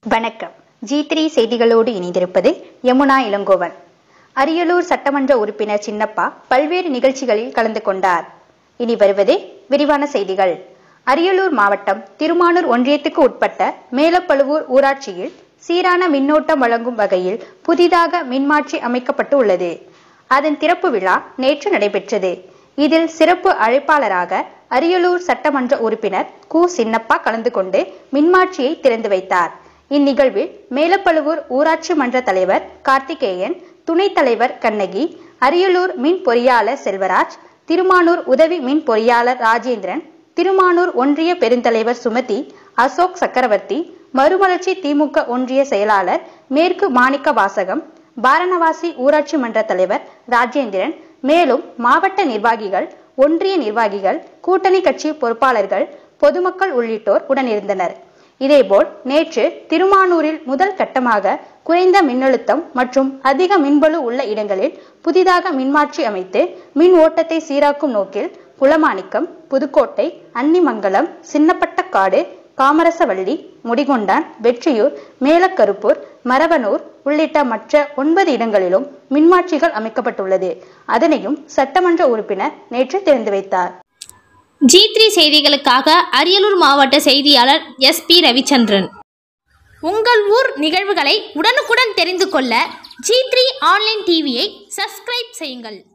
வணக்கம் G three செய்திகளோடு இணைந்திருப்பது யமுனா இளங்கோவன் அரியலூர் சட்டமன்ற உறுப்பினர் சின்னப்பா பல்வேறு நிகழ்ச்சிகளில் கலந்து கொண்டார் இனி வருவது விரிவான செய்திகள் அரியலூர் மாவட்டம் திருமானூர் ஒன்றியத்துக்கு உட்பட்ட மேலப்பழுவூர் ஊராட்சியில் சீரான மின்னோட்டம் வழங்கும் வகையில் புதிதாக மின்மாற்றி அமைக்கப்பட்டு உள்ளது அதன் திறப்பு விழா நேற்று நடைபெற்றது இதில் சிறப்பு அழைப்பாளராக அரியலூர் சட்டமன்ற உறுப்பினர் கு சின்னப்பா கலந்து கொண்டு மின்மாற்றியை திறந்து வைத்தார் இந்நிகழ்வில் மேலப்பழுவூர் ஊராட்சி மன்ற தலைவர் கார்த்திகேயன் துணைத் தலைவர் கண்ணகி அரியலூர் மின் பொறியாளர் செல்வராஜ் திருமானூர் உதவி மின் பொறியாளர் ராஜேந்திரன் திருமானூர் ஒன்றிய பெருந்தலைவர் சுமதி அசோக் சக்கரவர்த்தி மறுமலர்ச்சி திமுக ஒன்றிய செயலாளர் மேற்கு மாணிக்க வாசகம் பாரணவாசி ஊராட்சி மன்ற தலைவர் ராஜேந்திரன் மேலும் மாவட்ட நிர்வாகிகள் ஒன்றிய நிர்வாகிகள் கூட்டணி கட்சி பொறுப்பாளர்கள் பொதுமக்கள் உள்ளிட்டோர் உடனிருந்தனர் இதேபோல் நேற்று திருமானூரில் முதல் கட்டமாக குறைந்த மின்னழுத்தம் மற்றும் அதிக மின்பளு உள்ள இடங்களில் புதிதாக மின்மாற்றி அமைத்து மின் ஓட்டத்தை சீராக்கும் நோக்கில் குளமாணிக்கம் புதுக்கோட்டை அன்னிமங்கலம் சின்னப்பட்டக்காடு காமரசவள்ளி முடிகொண்டான் வெற்றியூர் மேலக்கருப்பூர் மரவனூர் உள்ளிட்ட மற்ற ஒன்பது இடங்களிலும் மின்மாற்றிகள் அமைக்கப்பட்டுள்ளது அதனையும் சட்டமன்ற உறுப்பினர் நேற்று திறந்து வைத்தார் ஜி த்ரீ செய்திகளுக்காக அரியலூர் மாவட்ட செய்தியாளர் எஸ் பி ரவிச்சந்திரன் உங்கள் ஊர் நிகழ்வுகளை உடனுக்குடன் தெரிந்து கொள்ள ஜி த்ரீ ஆன்லைன் டிவியை சப்ஸ்கிரைப் செய்யுங்கள்